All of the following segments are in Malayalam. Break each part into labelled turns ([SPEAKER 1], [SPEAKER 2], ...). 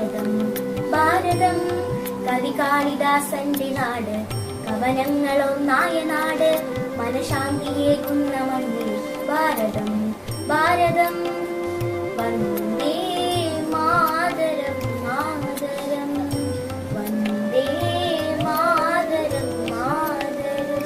[SPEAKER 1] ഭാരതം ഭാരതം കവി കാളിദാസന്റെ നാട് കവനങ്ങളൊന്നായ നാട് മനഃശാന്തിയേകുന്ന മണ്ണിൽ ഭാരതം ഭാരതം വന്ദേ മാതരം മാതരം വന്ദേ മാതരം മാതരം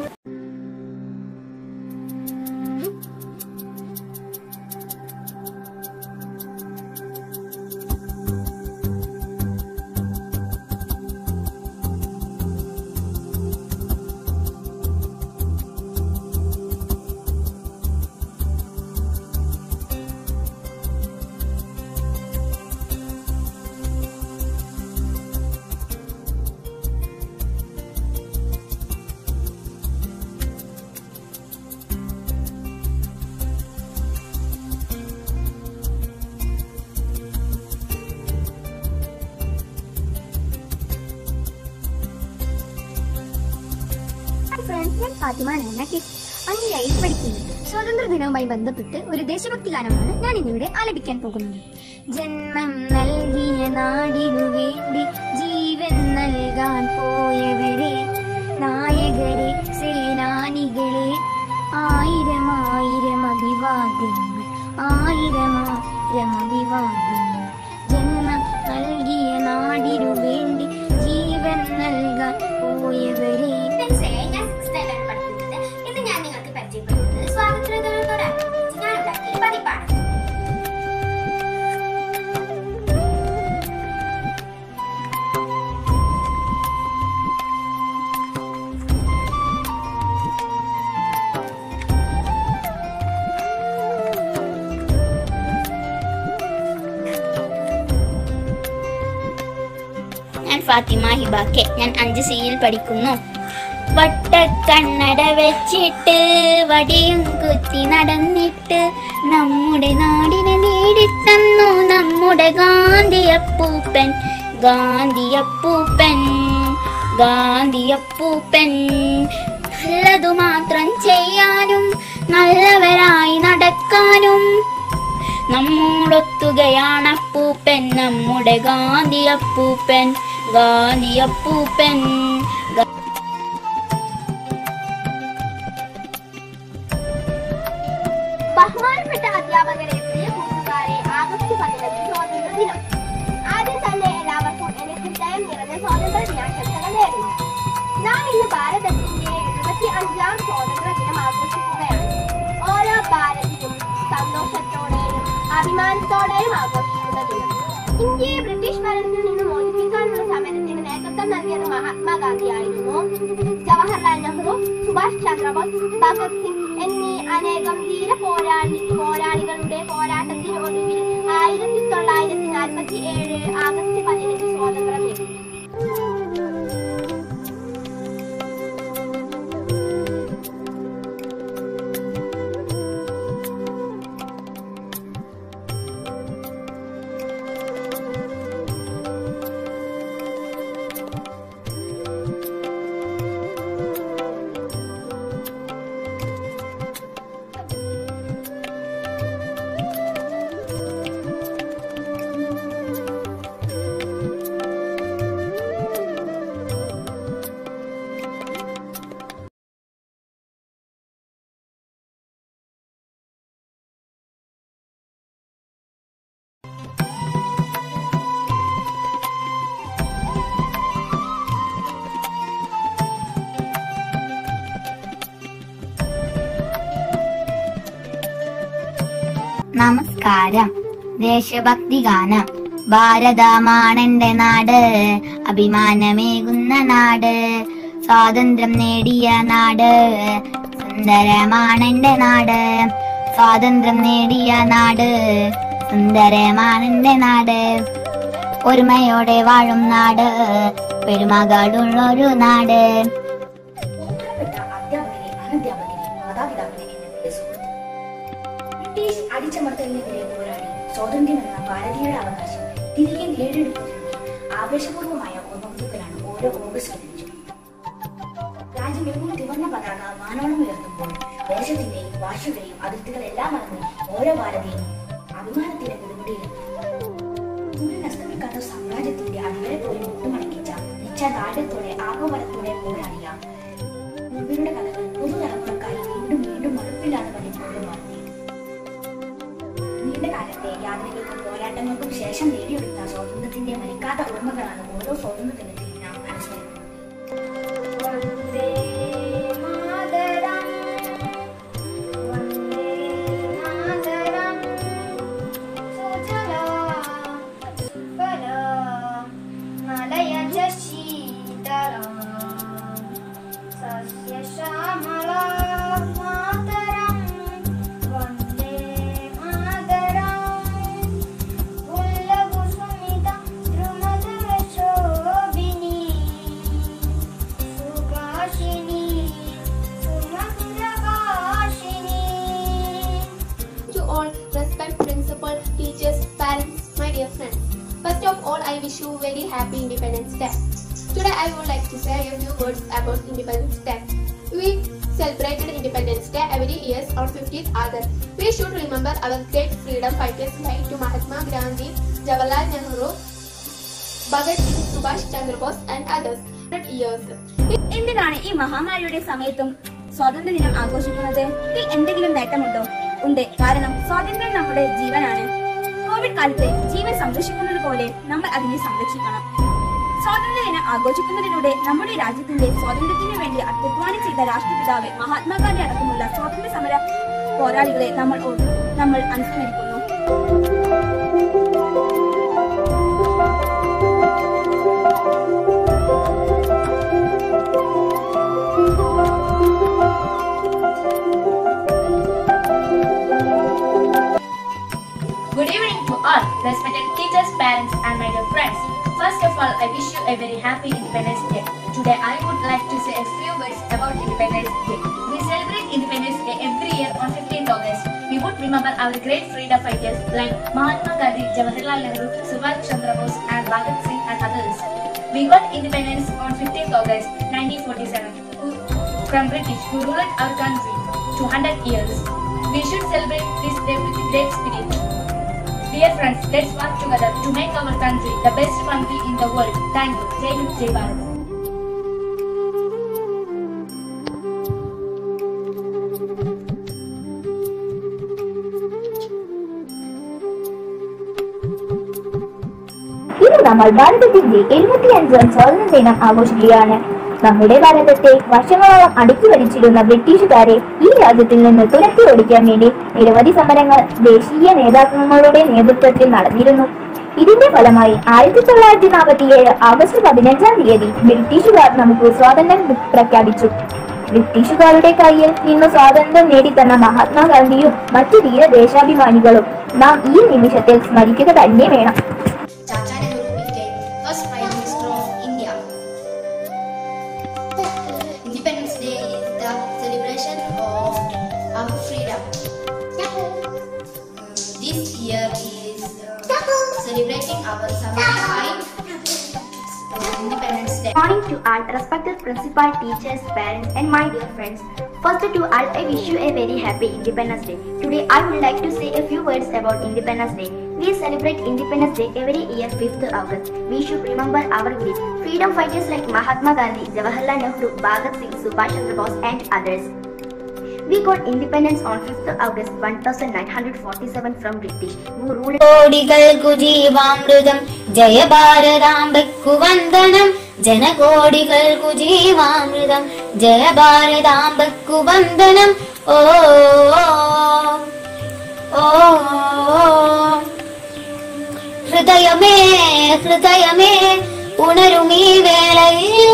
[SPEAKER 2] ഫ്രണ്ട്സ് ഞാൻ ഫാത്തിമ നാന കിസ് അഞ്ചിലായി പഠിക്കുന്നു സ്വാതന്ത്ര്യ ദിനവുമായി ബന്ധപ്പെട്ട് ഒരു ദേശഭക്തി ഗാനമാണ് ഞാൻ ഇന്നിവിടെ ആലപിക്കാൻ പോകുന്നത് ജന്മം നൽകിയ നാടിനു വേണ്ടി ജീവൻ നൽകാൻ പോയവരെ നായകരെ സേനാനികളെ ആയിരം ആയിരം അഭിവാദ്യങ്ങൾ ആയിരം ആയിരം അഭിവാദ്യങ്ങൾ ജന്മം നൽകിയ നാടിനു വേണ്ടി ജീവൻ നൽകാൻ പോയവരെ മനസ്സിലായി ഞാൻ സിക്സ്ത്തിലാണ് പഠിക്കുന്നത് ഇന്ന് ഞാൻ നിങ്ങൾക്ക് പരിചയപ്പെടുത്തുന്നത് സ്വാതന്ത്ര്യദിനത്തോടനുബന്ധിച്ച് ഞാൻ ഉണ്ടാക്കിയ ഒരു പതിപ്പാണ്
[SPEAKER 3] ഞാൻ ഫാത്തിമ ഹിബാക്കെ ഞാൻ അഞ്ച് സിയിൽ പഠിക്കുന്നു വട്ടക്കണ്ണട വെച്ചിട്ട് വടിയും കുത്തി നടന്നിട്ട് നമ്മുടെ നാടിനെ നേടിത്തന്നു നമ്മുടെ ഗാന്ധിയപ്പൂപ്പൻ ഗാന്ധിയപ്പൂപ്പൻ ഗാന്ധിയപ്പൂപ്പൻ നല്ലതു മാത്രം ചെയ്യാനും നല്ലവരായി നടക്കാനും നമ്മോടൊത്തുകയാണ് അപ്പൂപ്പൻ നമ്മുടെ ഗാന്ധി അപ്പൂപ്പൻ ഗാന്ധി അപ്പൂപ്പൻ ഗ-
[SPEAKER 2] ബഹുമാനപ്പെട്ട അധ്യാപകരെ പ്രിയ കൂട്ടുകാരെ ആഗസ്റ്റ് പതിനഞ്ച് സ്വാതന്ത്ര്യ ദിനം ആദ്യം തന്നെ എല്ലാവർക്കും എന്റെ ഹൃദയം നിറഞ്ഞ സ്വാതന്ത്ര്യ ദിനാശംസകൾ നേരുന്നു നാം ഇന്ന് ഭാരതത്തിന്റെ എഴുപത്തി അഞ്ചാം സ്വാതന്ത്ര്യ ദിനം ആഘോഷിക്കുകയാണ് ഓരോ ഭാരതീയും സന്തോഷത്തോടെയും അഭിമാനത്തോടെയും ആഘോഷിക്കുന്ന ദിനം ഇന്ത്യയെ ബ്രിട്ടീഷ് ഭരണത്തിൽ നിന്ന് മോചിപ്പിക്കാനുള്ള സമരത്തിന് നേതൃത്വം നൽകിയത് മഹാത്മാഗാന്ധിയായിരുന്നു ജവഹർലാൽ നെഹ്റു സുഭാഷ് ചന്ദ്രബോസ് ഭഗത് സിംഗ് എന്നീ അനേകം ധീര പോരാളി പോരാളികളുടെ പോരാട്ടത്തിന് ഒടുവിൽ ആയിരത്തി തൊള്ളായിരത്തി നാൽപ്പത്തി ഏഴ് ആഗസ്റ്റ് പതിനഞ്ച് സ്വാതന്ത്ര്യം നേടി
[SPEAKER 3] നമസ്കാരം ദേശഭക്തി ഗാനം ഭാരതമാണെന്റെ നാട് അഭിമാനമേകുന്ന നാട് സ്വാതന്ത്ര്യം നേടിയ നാട് സുന്ദരമാണെന്റെ നാട് സ്വാതന്ത്ര്യം നേടിയ നാട് സുന്ദരമാണെന്റെ നാട് ഒരുമയോടെ വാഴും നാട് പെരുമകളുള്ളൊരു നാട്
[SPEAKER 1] ബഹുമാനപ്പെട്ട അധ്യാപകരെ അനധ്യാപകരെ മാതാപിതാക്കളെ എന്നെ സുഹൃത്ത് ബ്രിട്ടീഷ് അടിച്ചമർത്തലിനെതിരെ പോരാടി സ്വാതന്ത്ര്യം എന്ന ഭാരതീയരുടെ അവകാശം തിരികെ നേടിയെടുക്കുന്നതിന്റെ ആവേശപൂർവമായ ഓർമ്മപുതുക്കലാണ് ഓരോ ഓഗസ്റ്റ് പതിനഞ്ചും രാജ്യമെങ്ങും തിവർന്ന പതാക മാനവണം ഉയർത്തുമ്പോൾ ദേശത്തിന്റെയും ഭാഷയുടെയും അതിർത്തികളെല്ലാം മറന്ന് ഓരോ ഭാരതീയനും അഭിമാനത്തിന്റെ കൊടുമുടിയിലെത്തും സൂര്യൻ അസ്തമിക്കാത്ത ഉറച്ച ദാഢ്യത്തോടെ ആഹ്വാനത്തോടെ പോരാടിയ ഇവരുടെ കഥകൾ പുതുതലമുറക്കായി വീണ്ടും വീണ്ടും മടുപ്പില്ലാതെ പതിപ്പോഴും മാറ്റി നീണ്ട കാലത്തെ യാതനകൾക്കും പോരാട്ടങ്ങൾക്കും ശേഷം നേടിയെടുത്ത സ്വാതന്ത്ര്യത്തിന്റെ മരിക്കാത്ത ഓർമ്മകളാണ് ഓരോ സ്വാതന്ത്ര്യ ദിനത്തിൽ നാം അനുസ്മരിക്കുന്നത്
[SPEAKER 2] വന്ദേ മാതരം വന്ദേ മാതരം സുജലാ സുഫലാ മലയജ ശീതളാ സസ്യശ്യാമളാ മാതരം വന്ദേ Mataram ഉല്ലകുസുമിത ദ്രുമദശോഭിനി Subhashini സുമധുരഭാഷിണി
[SPEAKER 4] to all respect principal, teachers, parents, my dear friends. First of all, I wish you very happy Independence Day. Today, I would like to say a few words about Independence Day. We celebrated Independence Day every year on 15th August. We should remember our great freedom fighters like to Mahatma Gandhi, Jawaharlal Nehru, Bhagat Singh, Subhash Chandra Bose, and others. 100 years.
[SPEAKER 5] എന്തിനാണ് ഈ മഹാമാരിയുടെ സമയത്തും സ്വാതന്ത്ര്യ ദിനം ആഘോഷിക്കുന്നത് ഇതിൽ എന്തെങ്കിലും നേട്ടമുണ്ടോ ഉണ്ട് കാരണം സ്വാതന്ത്ര്യം നമ്മുടെ ജീവനാണ് കോവിഡ് കാലത്ത് ജീവൻ സംരക്ഷിക്കുന്നത് പോലെ നമ്മൾ അതിനെ സംരക്ഷിക്കണം സ്വാതന്ത്ര്യ ദിനം ആഘോഷിക്കുന്നതിലൂടെ നമ്മുടെ രാജ്യത്തിന്റെ സ്വാതന്ത്ര്യത്തിന് വേണ്ടി അധ്വാനം ചെയ്ത രാഷ്ട്രപിതാവ് മഹാത്മാഗാന്ധി അടക്കമുള്ള സ്വാതന്ത്ര്യ സമര പോരാളികളെ നമ്മൾ ഓ- നമ്മൾ അനുസ്മരിക്കുന്നു
[SPEAKER 6] Good evening to all, respected teachers, parents, and my dear friends. First of all, I wish you a very happy Independence Day. Today, I would like to say a few words about Independence Day. We celebrate Independence Day every year on 15th August. We would remember our great freedom fighters like Mahatma Gandhi, Jawaharlal Nehru, Subhash Chandra Bose, and Bhagat Singh, and others. We got independence on 15th August 1947 who- from British who ruled our country 200 years. We should celebrate this day with great spirit. Dear friends, let's work together to make our country the best country in the world. Thank you. Jai Hind, Jai Bharat.
[SPEAKER 1] ഇന്ന് നമ്മൾ ഭാരതത്തിന്റെ എഴുപത്തിയഞ്ചാം സ്വാതന്ത്ര്യ ദിനം ആഘോഷിക്കുകയാണ് നമ്മുടെ ഭാരതത്തെ വർഷങ്ങളോളം അടക്കി ഭരിച്ചിരുന്ന ബ്രിട്ടീഷുകാരെ ഈ രാജ്യത്തിൽ നിന്ന് തുരത്തി ഓടിക്കാൻ വേണ്ടി നിരവധി സമരങ്ങൾ ദേശീയ നേതാക്കളുടെ നേതൃത്വത്തിൽ നടന്നിരുന്നു ഇതിന്റെ ഫലമായി ആയിരത്തി തൊള്ളായിരത്തി നാൽപ്പത്തിയേഴ് ആഗസ്റ്റ് പതിനഞ്ചാം തീയതി ബ്രിട്ടീഷുകാർ നമുക്ക് സ്വാതന്ത്ര്യം പ്രഖ്യാപിച്ചു ബ്രിട്ടീഷുകാരുടെ കയ്യിൽ നിന്ന് സ്വാതന്ത്ര്യം നേടിത്തന്ന മഹാത്മാഗാന്ധിയും മറ്റു ധീര ദേശാഭിമാനികളും നാം ഈ നിമിഷത്തിൽ സ്മരിക്കുക തന്നെ വേണം
[SPEAKER 3] Chacha Nehru became first Prime Minister of India. Independence Day is the celebration of our freedom. Uh, this year is uh, celebrating our 75th Independence Day.
[SPEAKER 1] morning to all respected principal, teachers, parents, and my dear friends. First to all, I wish you a very happy Independence Day. Today, I would like to say a few words about Independence Day. We celebrate Independence Day every year 5th August. We should remember our great freedom fighters like Mahatma Gandhi, Jawaharlal Nehru, Bhagat Singh, Subhash Chandra Bose, and others. We got independence on 5th August 1947 from British, who ruled
[SPEAKER 3] കോടികൾക്കു ജീവാമൃതം Jaya ഭാരതാംബയ്ക്കു വന്ദനം ജനകോടികൾക്കു ജീവാമൃതം ജയ ഭാരതാംബയ്ക്കു വന്ദനം ഓ ഓ, ഓ ഹൃദയമേ ഹൃദയമേ ഉണരുമീ വേളയിൽ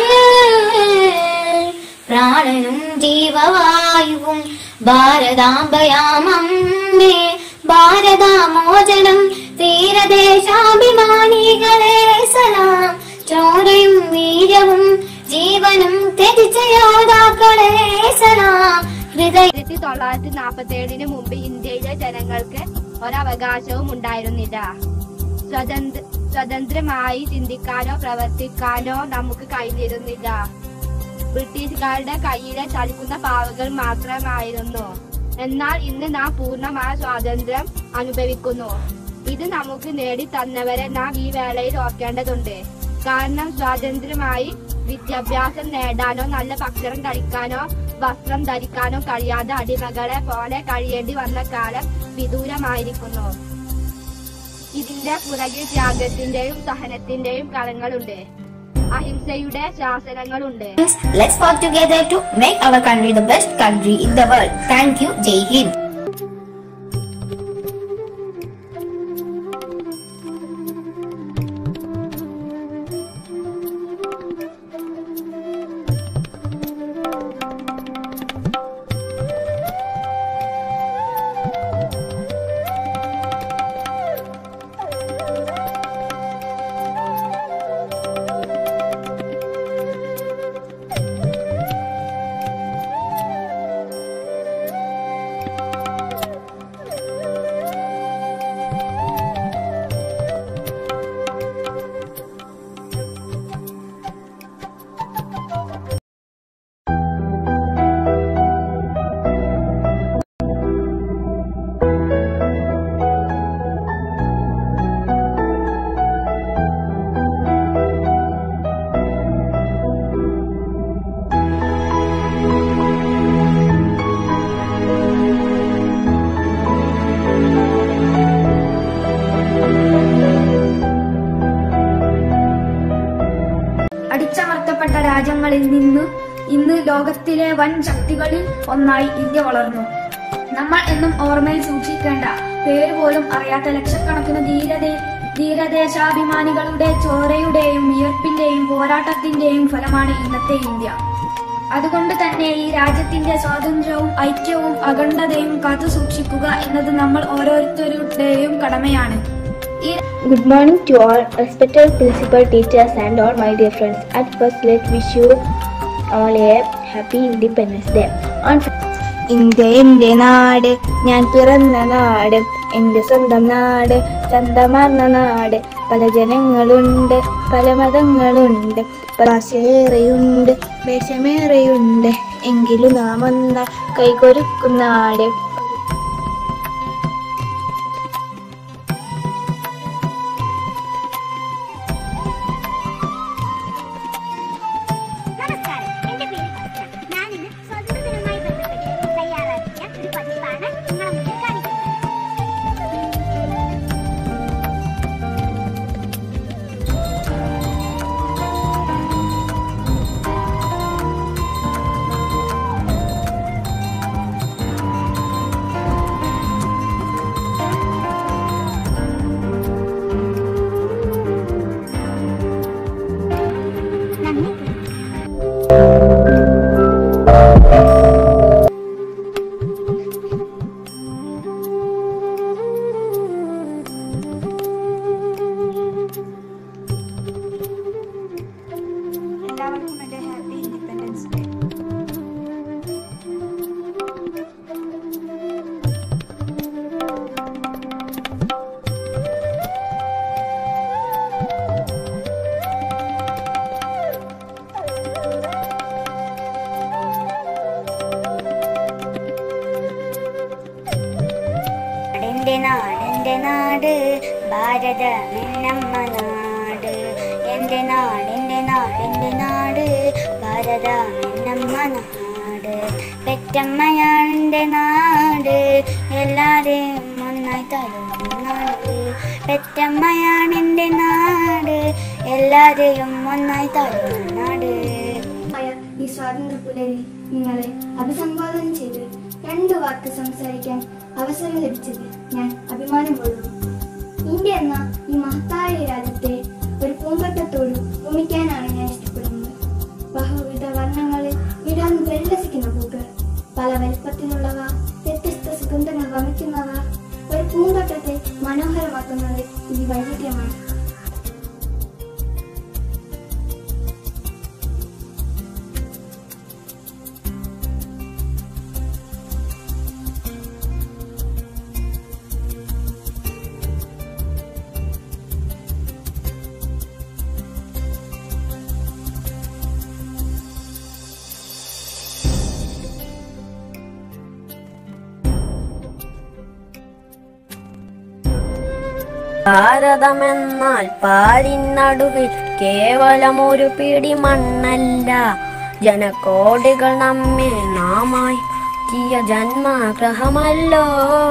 [SPEAKER 3] പ്രാണനും ജീവവായുവും ഭാരതാംബയാമമ്മേ ഭാരതാമോചനം തീരദേശാഭിമാനികളെ സലാം ചോരയും വീര്യവും ജീവനും ത്യജിച്ച യോദ്ധാക്കളെ സലാം ഹൃദയ
[SPEAKER 2] ആയിരത്തി തൊള്ളായിരത്തി നാൽപ്പത്തി ഏഴിന് മുമ്പ് ഇന്ത്യയിലെ ജനങ്ങൾക്ക് ഒരവകാശവും ഉണ്ടായിരുന്നില്ല സ്വതന്ത്ര സ്വതന്ത്രമായി ചിന്തിക്കാനോ പ്രവർത്തിക്കാനോ നമുക്ക് കഴിഞ്ഞിരുന്നില്ല ബ്രിട്ടീഷുകാരുടെ കയ്യിലെ ചലിക്കുന്ന പാവകൾ മാത്രമായിരുന്നു എന്നാൽ ഇന്ന് നാം പൂർണ്ണമായ സ്വാതന്ത്ര്യം അനുഭവിക്കുന്നു ഇത് നമുക്ക് നേടിത്തന്നവരെ നാം ഈ വേളയിൽ ഓർക്കേണ്ടതുണ്ട്
[SPEAKER 7] കാരണം സ്വാതന്ത്ര്യമായി വിദ്യാഭ്യാസം നേടാനോ നല്ല ഭക്ഷണം കഴിക്കാനോ വസ്ത്രം ധരിക്കാനോ കഴിയാതെ അടിമകളെ പോലെ കഴിയേണ്ടി വന്ന കാലം വിദൂരമായിരിക്കുന്നു ഇതിന്റെ പുറകിൽ ത്യാഗത്തിന്റെയും സഹനത്തിന്റെയും കളങ്ങളുണ്ട് അഹിംസയുടെ ശാസനങ്ങളുണ്ട്
[SPEAKER 1] Let's work together to make our country the best country in the world. Thank you, Jai Hind.
[SPEAKER 8] അടിച്ചമർത്തപ്പെട്ട രാജ്യങ്ങളിൽ നിന്ന് ഇന്ന് ലോകത്തിലെ വൻ ശക്തികളിൽ ഒന്നായി ഇന്ത്യ വളർന്നു നമ്മൾ എന്നും ഓർമ്മയിൽ സൂക്ഷിക്കേണ്ട പേര് പോലും അറിയാത്ത ലക്ഷക്കണക്കിന് ധീരത ധീരദേശാഭിമാനികളുടെ ചോരയുടെയും വിയർപ്പിന്റെയും പോരാട്ടത്തിന്റെയും ഫലമാണ് ഇന്നത്തെ ഇന്ത്യ അതുകൊണ്ട് തന്നെ ഈ രാജ്യത്തിന്റെ സ്വാതന്ത്ര്യവും ഐക്യവും അഖണ്ഡതയും കാത്തു സൂക്ഷിക്കുക എന്നത് നമ്മൾ ഓരോരുത്തരുടെയും കടമയാണ് ഈ
[SPEAKER 9] Good morning to all respected principal teachers and all my dear friends. At first, let's wish you all a happy Independence Day. On
[SPEAKER 8] India എന്റെ നാട് ഞാൻ പിറന്ന നാട് എന്റെ സ്വന്തം നാട് ചന്തമാർന്ന നാട് പല ജനങ്ങളുണ്ട് പല മതങ്ങളുണ്ട് ഭാഷയേറെയുണ്ട് വേഷമേറെയുണ്ട് എങ്കിലും നാം ഒന്ന കൈകൊരുക്കും നാട്
[SPEAKER 2] നമസ്കാരം എന്റെ പേര് കൃഷ്ണ ഞാൻ ഇന്ന് സ്വാതന്ത്ര്യദിനവുമായി ബന്ധപ്പെട്ട് തയ്യാറാക്കിയ ഒരു പതിപ്പാണ് നിങ്ങളെ മുന്നിൽ കാണിക്കുന്നത് നന്ദി
[SPEAKER 8] എല്ലാവർക്കും എന്റെ ഹാപ്പി ഇൻഡിപെൻഡൻസ് ഡേ
[SPEAKER 2] എന്റെ നാടെന്റെ നാട് ഭാരത എന്നമ്മ നാട് എന്റെ നാടെന്റെ നാടെന്റെ നാട് ഭാരത എന്നമ്മ നാട് പെറ്റമ്മയാണെന്റെ നാട് എല്ലാരെയും ഒന്നായി തരുന്ന നാട് പെറ്റമ്മയാണെന്റെ നാട് എല്ലാരെയും ഒന്നായി തരുന്ന നാട്
[SPEAKER 8] ഈ സ്വാതന്ത്ര്യ പുലരിൽ നിങ്ങളെ അഭിസംബോധന ചെയ്ത് രണ്ടു വാക്ക് സംസാരിക്കാൻ അവസരം ലഭിച്ചതിൽ ഞാൻ അഭിമാനം കൊള്ളുന്നു ഇന്ത്യ എന്ന ഈ മഹത്തായ രാജ്യത്തെ ഒരു പൂന്തോട്ടത്തോട് ഭൂമിക്കാനാണ് ഞാൻ ഇഷ്ടപ്പെടുന്നത് ബഹുവിധ വർണ്ണങ്ങളിൽ വിടർന്ന് പരിലസിക്കുന്ന പൂക്കൾ പല വലിപ്പത്തിലുള്ളവ വ്യത്യസ്ത സുഗന്ധങ്ങൾ വമിക്കുന്നവ ഒരു പൂന്തോട്ടത്തെ മനോഹരമാക്കുന്നത് ഈ വൈവിധ്യമാണ്
[SPEAKER 10] ഭാരതമെന്നാൽ പാരിനടുവിൽ കേവലം ഒരു പിടി മണ്ണല്ല ജനകോടികൾ നമ്മെ നാമായി മാറ്റിയ ജന്മഗ്രഹമല്ലോ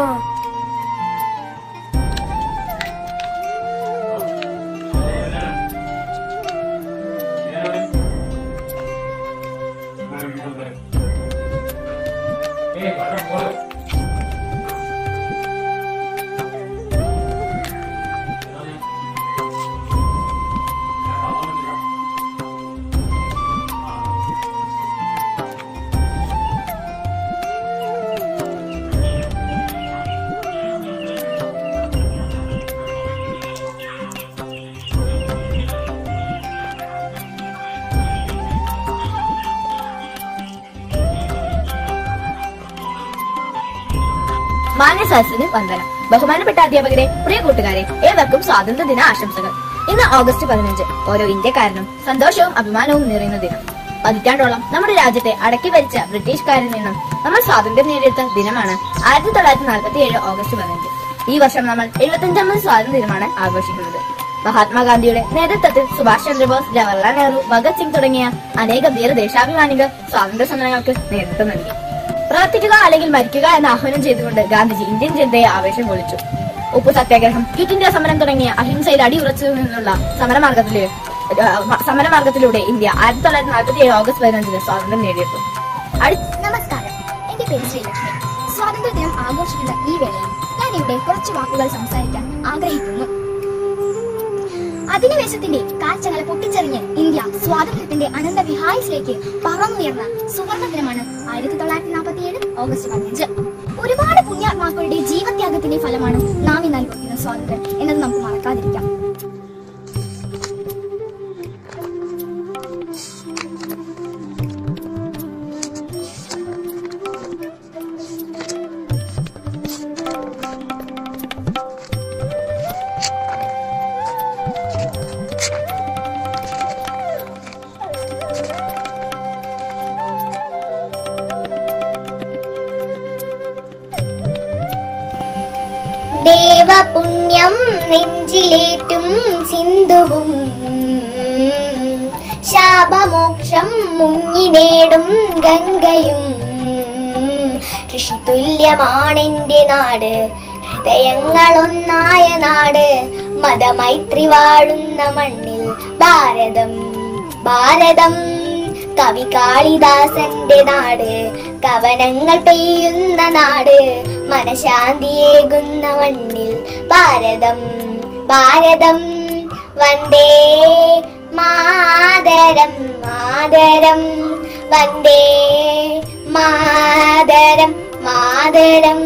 [SPEAKER 11] മാന്യസരസിന് വന്ദനം ബഹുമാനപ്പെട്ട അധ്യാപകരെ പ്രിയ കൂട്ടുകാരെ ഏവർക്കും സ്വാതന്ത്ര്യ ദിന ആശംസകൾ ഇന്ന് ഓഗസ്റ്റ് പതിനഞ്ച് ഓരോ ഇന്ത്യക്കാരനും സന്തോഷവും അഭിമാനവും നിറയുന്ന ദിനം പതിറ്റാണ്ടോളം നമ്മുടെ രാജ്യത്തെ അടക്കി ഭരിച്ച ബ്രിട്ടീഷുകാരിൽ നിന്നും നമ്മൾ സ്വാതന്ത്ര്യം നേടിയെടുത്ത ദിനമാണ് ആയിരത്തി തൊള്ളായിരത്തി നാൽപ്പത്തി ഏഴ് ഓഗസ്റ്റ് പതിനഞ്ച് ഈ വർഷം നമ്മൾ എഴുപത്തിയഞ്ചാമത് സ്വാതന്ത്ര്യ ദിനമാണ് ആഘോഷിക്കുന്നത് മഹാത്മാഗാന്ധിയുടെ നേതൃത്വത്തിൽ സുഭാഷ് ചന്ദ്രബോസ് ജവഹർലാൽ നെഹ്റു ഭഗത് സിംഗ് തുടങ്ങിയ അനേകം ധീര ദേശാഭിമാനികൾ സ്വാതന്ത്ര്യ സമരങ്ങൾക്ക് നേതൃത്വം നൽകി പ്രവർത്തിക്കുക അല്ലെങ്കിൽ മരിക്കുക എന്ന് ആഹ്വാനം ചെയ്തുകൊണ്ട് ഗാന്ധിജി ഇന്ത്യൻ ജനതയെ ആവേശം കൊള്ളിച്ചു ഉപ്പു സത്യാഗ്രഹം ക്വിറ്റ് ഇന്ത്യ സമരം തുടങ്ങിയ അഹിംസയിൽ അടിയുറച്ചു നിന്നുള്ള സമരമാർഗത്തിലെ സമരമാർഗത്തിലൂടെ ഇന്ത്യ ആയിരത്തി തൊള്ളായിരത്തി നാൽപ്പത്തി ഏഴ് ഓഗസ്റ്റ് പതിനഞ്ചിന് സ്വാതന്ത്ര്യം നേടിയെടുത്തു
[SPEAKER 2] നമസ്കാരം എന്റെ പേര് ശ്രീലക്ഷ്മി സ്വാതന്ത്ര്യ ദിനം ആഘോഷിക്കുന്ന ഈ വേളയിൽ ഞാൻ ഇവിടെ കുറച്ച് വാക്കുകൾ സംസാരിക്കാൻ ആഗ്രഹിക്കുന്നു അധിനിവേശത്തിന്റെ കാഴ്ചകളെ പൊട്ടിച്ചെറിഞ്ഞ് ഇന്ത്യ സ്വാതന്ത്ര്യത്തിന്റെ അനന്ത വിഹായസിലേക്ക് പറന്നുയർന്ന സുവർണ ദിനമാണ് ആയിരത്തി തൊള്ളായിരത്തി നാൽപ്പത്തി ഏഴ് ഓഗസ്റ്റ് പതിനഞ്ച് ഒരുപാട് പുണ്യാത്മാക്കളുടെ ജീവത്യാഗത്തിന്റെ ഫലമാണ് നാം ഇന്ന് അനുഭവിക്കുന്ന സ്വാതന്ത്ര്യം എന്നത് നമുക്ക് മറക്കാതിരിക്കാം
[SPEAKER 12] ദേവപുണ്യം നെഞ്ചിലേറ്റും സിന്ധുവും ശാപമോക്ഷം മുങ്ങി നേടും ഗംഗയും ഋഷിതുല്യമാണെന്റെ നാട് ഹൃദയങ്ങളൊന്നായ നാട് മതമൈത്രി വാഴുന്ന മണ്ണിൽ ഭാരതം ഭാരതം കവി കാളിദാസന്റെ നാട് കവനങ്ങൾ പെയ്യുന്ന നാട് മനശാന്തിയേകുന്ന മണ്ണിൽ ഭാരതം ഭാരതം വന്ദേ മാതരം മാതരം വന്ദേ മാതരം മാതരം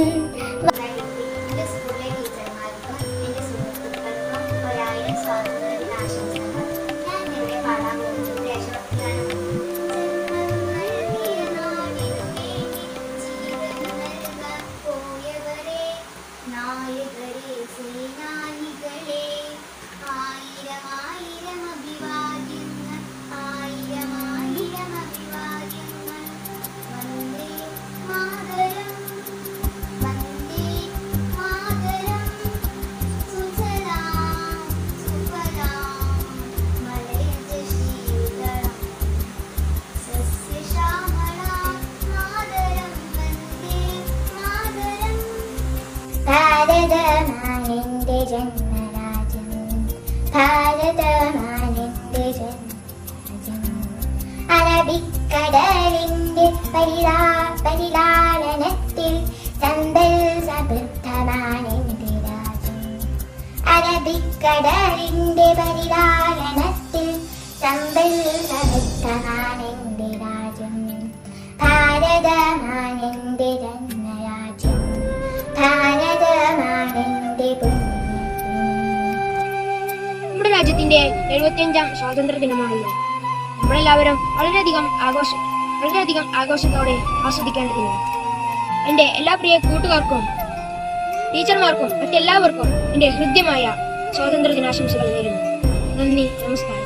[SPEAKER 12] നായകരെ സേനാനികളെ ആയിരം ആയിരം അഭിവാദ്യങ്ങൾ ആയിരം ആയിരം അഭിവാദ്യങ്ങൾ വന്ദേ മാതരം വന്ദേ മാതരം സുജലാം സുഫലാം മലയജ ശീതളം സസ്യശ്യാമളാം മാതരം വന്ദേ മാതരം ഭാരതമാണെന്റെ ജന്മരാജ്യം ഭാരതമാണെന്റെ ജന്മരാജ്യം അറബിക്കടലിന്റെ പരിലാ പരിലാളനത്തിൽ സമ്പൽ സമൃദ്ധമാണെന്റെ രാജ്യം അറബിക്കടലിന്റെ പരിലാളനത്തിൽ സമ്പൽ സമൃദ്ധമാണെന്റെ രാജ്യം ഭാരതമാണെന്റെ ജന്മരാജ്യം ഭാരതമാണെന്റെ
[SPEAKER 13] നമ്മുടെ രാജ്യത്തിന്റെ എഴുപത്തിയഞ്ചാം സ്വാതന്ത്ര്യ ദിനമാണല്ലോ നമ്മളെല്ലാവരും വളരെയധികം ആഘോഷ വളരെയധികം ആഘോഷത്തോടെ ആസ്വദിക്കേണ്ടതില്ല എന്റെ എല്ലാ പ്രിയ കൂട്ടുകാർക്കും ടീച്ചർമാർക്കും മറ്റെല്ലാവർക്കും എന്റെ ഹൃദ്യമായ സ്വാതന്ത്ര്യ ദിനാശംസകൾ നേരുന്നു നന്ദി നമസ്കാരം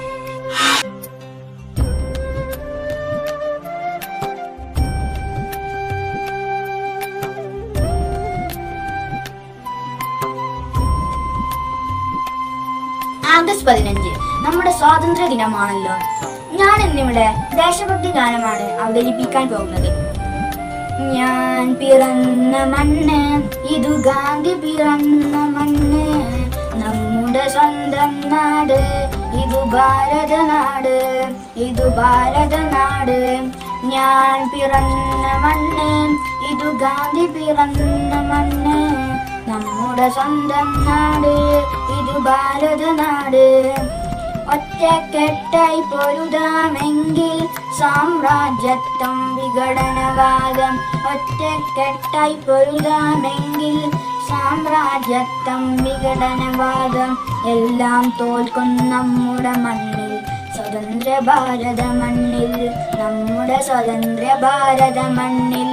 [SPEAKER 14] പതിനഞ്ച് നമ്മുടെ സ്വാതന്ത്ര്യ ദിനമാണല്ലോ ഞാൻ ഇന്നിവിടെ ദേശഭക്തി ഗാനമാണ് അവതരിപ്പിക്കാൻ പോകുന്നത് ഞാൻ പിറന്ന മണ്ണ് ഇതു ഗാന്ധി പിറന്ന മണ്ണ് നമ്മുടെ സ്വന്തം നാട് ഇതു ഭാരത നാട് ഇതു ഭാരത നാട് ഞാൻ പിറന്ന മണ്ണ് ഇതു ഗാന്ധി പിറന്ന മണ്ണ് നമ്മുടെ സ്വന്തം നാട് ഇതു ഭാരത നാട് ഒറ്റക്കെട്ടായി പൊരുതാമെങ്കിൽ സാമ്രാജ്യത്വം വിഘടനവാദം ഒറ്റക്കെട്ടായി പൊരുതാമെങ്കിൽ സാമ്രാജ്യത്വം വിഘടനവാദം എല്ലാം തോൽക്കും നമ്മുടെ മണ്ണിൽ സ്വതന്ത്ര ഭാരത മണ്ണിൽ നമ്മുടെ സ്വതന്ത്ര ഭാരത മണ്ണിൽ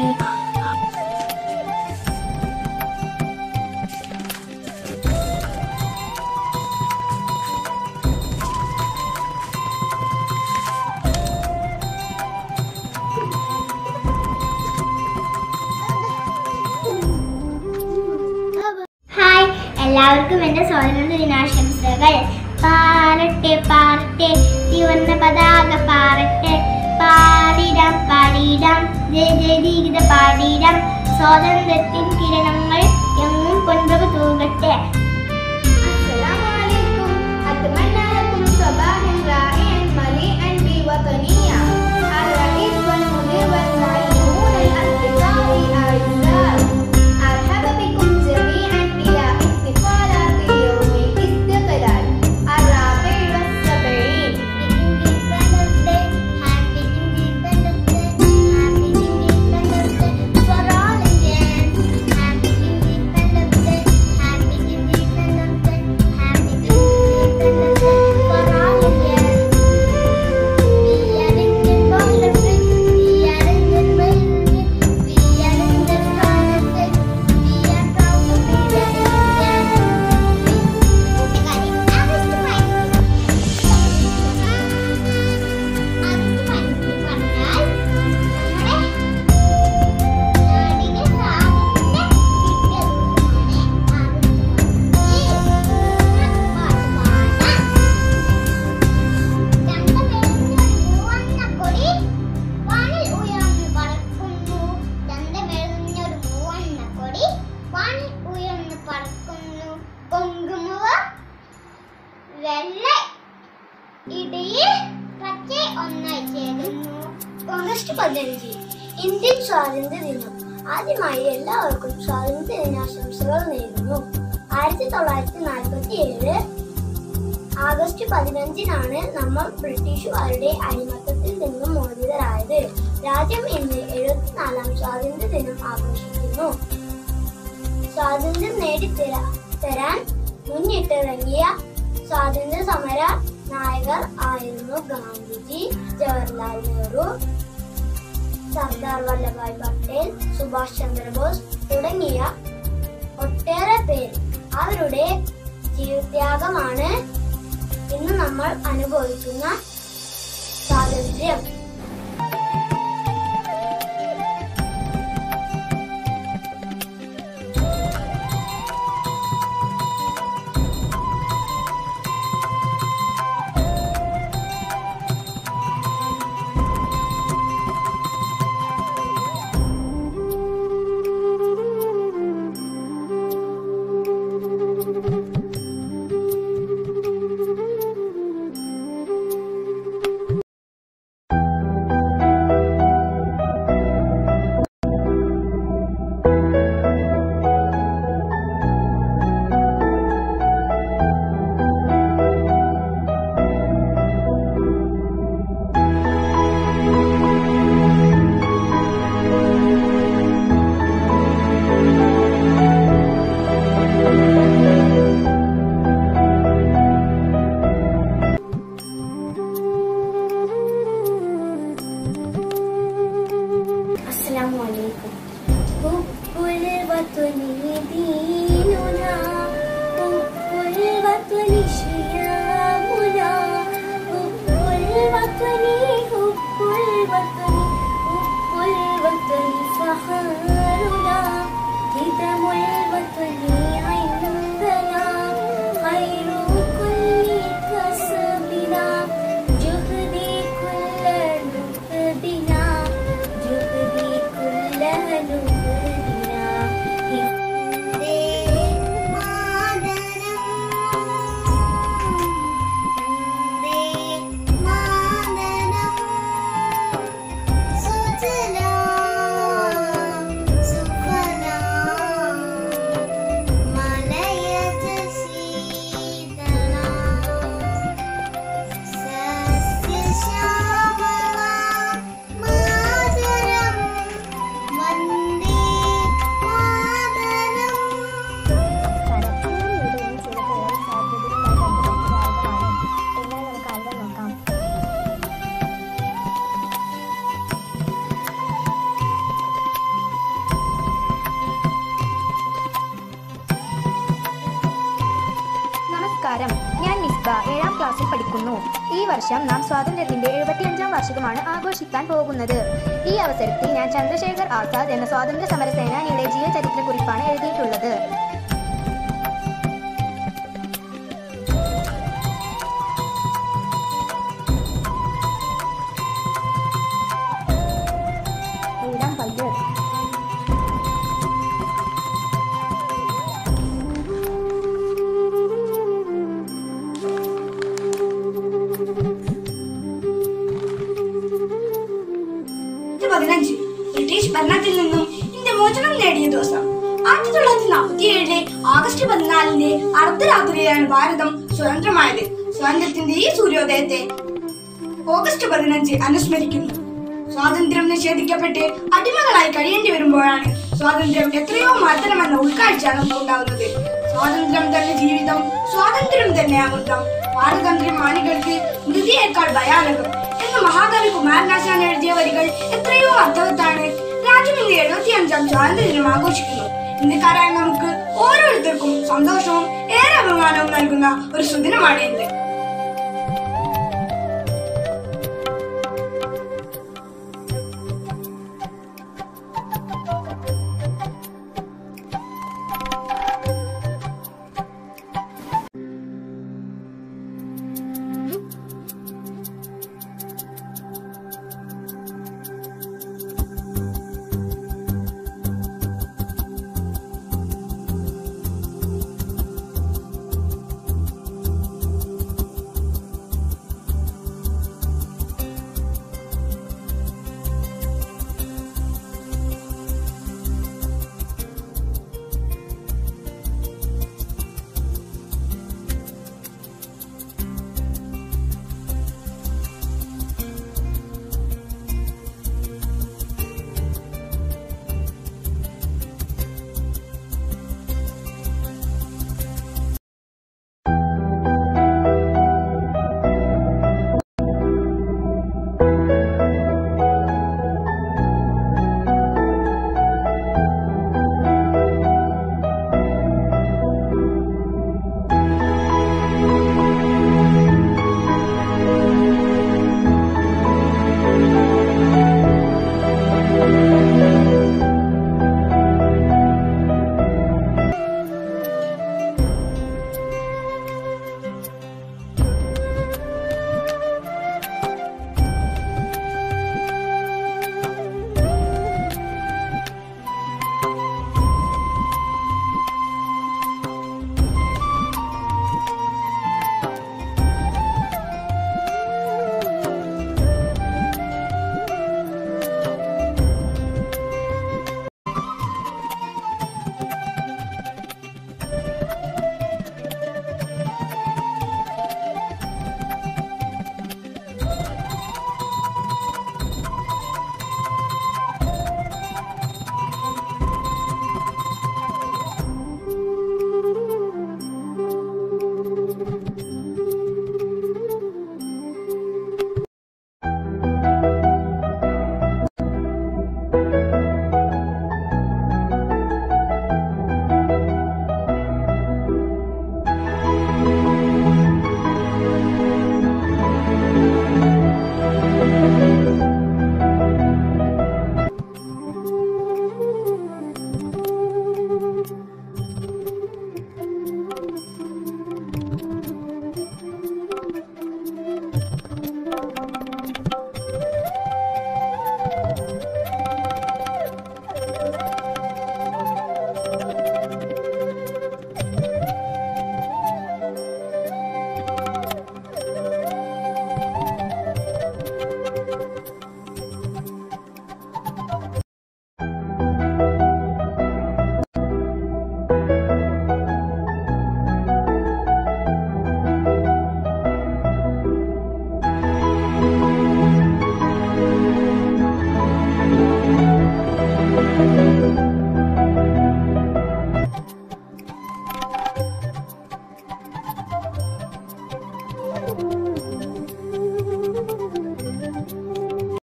[SPEAKER 12] ഹായ് എല്ലാവർക്കും എൻ്റെ സ്വാതന്ത്ര്യ ദിനാശംസകൾ പാറട്ടെ പാറട്ടെ ചുവന്ന പതാക പാറട്ടെ പാടിടാം പാടിടാം ജയ ജയ ദീപിത പാടിടാം സ്വാതന്ത്ര്യത്തിൻ കിരണങ്ങൾ എങ്ങും പൊൻപക തൂകട്ടെ
[SPEAKER 15] أتمنى لكم صباحا رائعا مليئا بوطنية الرئيس والمدير والمعلمون الأصدقاء الأعزاء أرحب بكم جميعا إلى احتفالات يوم الاستقلال الرابع والسبعين
[SPEAKER 12] വെള്ള ഇടയിൽ പച്ച ഒന്നായി ചേരുന്നു
[SPEAKER 16] ഓഗസ്റ്റ് പതിനഞ്ച് ഇന്ത്യൻ സ്വാതന്ത്ര്യ ദിനം ആദ്യമായി എല്ലാവർക്കും സ്വാതന്ത്ര്യ ദിനാശംസകൾ നേരുന്നു ആയിരത്തി തൊള്ളായിരത്തി നാൽപ്പത്തി ഏഴ് ആഗസ്റ്റ് പതിനഞ്ചിനാണ് നമ്മൾ ബ്രിട്ടീഷുകാരുടെ അടിമത്തത്തിൽ നിന്നും മോചിതരായത് രാജ്യം ഇന്ന് എഴുപത്തിനാലാം സ്വാതന്ത്ര്യ ദിനം ആഘോഷിക്കുന്നു സ്വാതന്ത്ര്യം നേടിത്തരാ തരാൻ മുന്നിട്ടിറങ്ങിയ സ്വാതന്ത്ര്യ സമര നായകർ ആയിരുന്നു ഗാന്ധിജി ജവഹർലാൽ നെഹ്റു സർദാർ വല്ലഭായ് പട്ടേൽ സുഭാഷ് ചന്ദ്രബോസ് തുടങ്ങിയ ഒട്ടേറെ പേർ അവരുടെ ജീവത്യാഗമാണ് ഇന്ന് നമ്മൾ അനുഭവിക്കുന്ന സ്വാതന്ത്ര്യം
[SPEAKER 15] ഈ വർഷം നാം സ്വാതന്ത്ര്യത്തിന്റെ എഴുപത്തിയഞ്ചാം വാർഷികമാണ് ആഘോഷിക്കാൻ പോകുന്നത് ഈ അവസരത്തിൽ ഞാൻ ചന്ദ്രശേഖർ ആസാദ് എന്ന സ്വാതന്ത്ര്യ സമര സേനാനിയുടെ ജീവചരിത്ര കുറിപ്പാണ് എഴുതിയിട്ടുള്ളത്
[SPEAKER 1] എഴുതാൻ പയ്യ
[SPEAKER 8] പതിനഞ്ച് ബ്രിട്ടീഷ് ഭരണത്തിൽ നിന്നും ഇന്ത്യ മോചനം നേടിയ ദിവസം ആയിരത്തി തൊള്ളായിരത്തി നാൽപ്പത്തി ഏഴിലെ ആഗസ്റ്റ് പതിനാലിന് അർദ്ധരാത്രിയിലാണ് ഭാരതം സ്വതന്ത്രമായത് സ്വാതന്ത്ര്യത്തിന്റെ ഈ സൂര്യോദയത്തെ ഓഗസ്റ്റ് പതിനഞ്ച് അനുസ്മരിക്കുന്നു സ്വാതന്ത്ര്യം നിഷേധിക്കപ്പെട്ട് അടിമകളായി കഴിയേണ്ടി വരുമ്പോഴാണ് സ്വാതന്ത്ര്യം എത്രയോ മാറ്റണമെന്ന ഉൾക്കാഴ്ചയാണ് ഉണ്ടാവുന്നത് സ്വാതന്ത്ര്യം തന്നെ ജീവിതം സ്വാതന്ത്ര്യം തന്നെ അമൃതം പാരതന്ത്ര്യം മാനികൾക്ക് മൃതിയേക്കാൾ ഭയാനകം എന്ന് മഹാകവി കുമാരനാശാൻ എഴുതിയ വരികൾ എത്രയോ അർത്ഥവത്താണ് രാജ്യം ഇന്ന് എഴുപത്തിയഞ്ചാം സ്വാതന്ത്ര്യ ദിനം ആഘോഷിക്കുന്നു ഇന്ത്യക്കാരായ നമുക്ക് ഓരോരുത്തർക്കും സന്തോഷവും ഏറെ അഭിമാനവും നൽകുന്ന ഒരു സുദിനമാണ് ഇന്ന്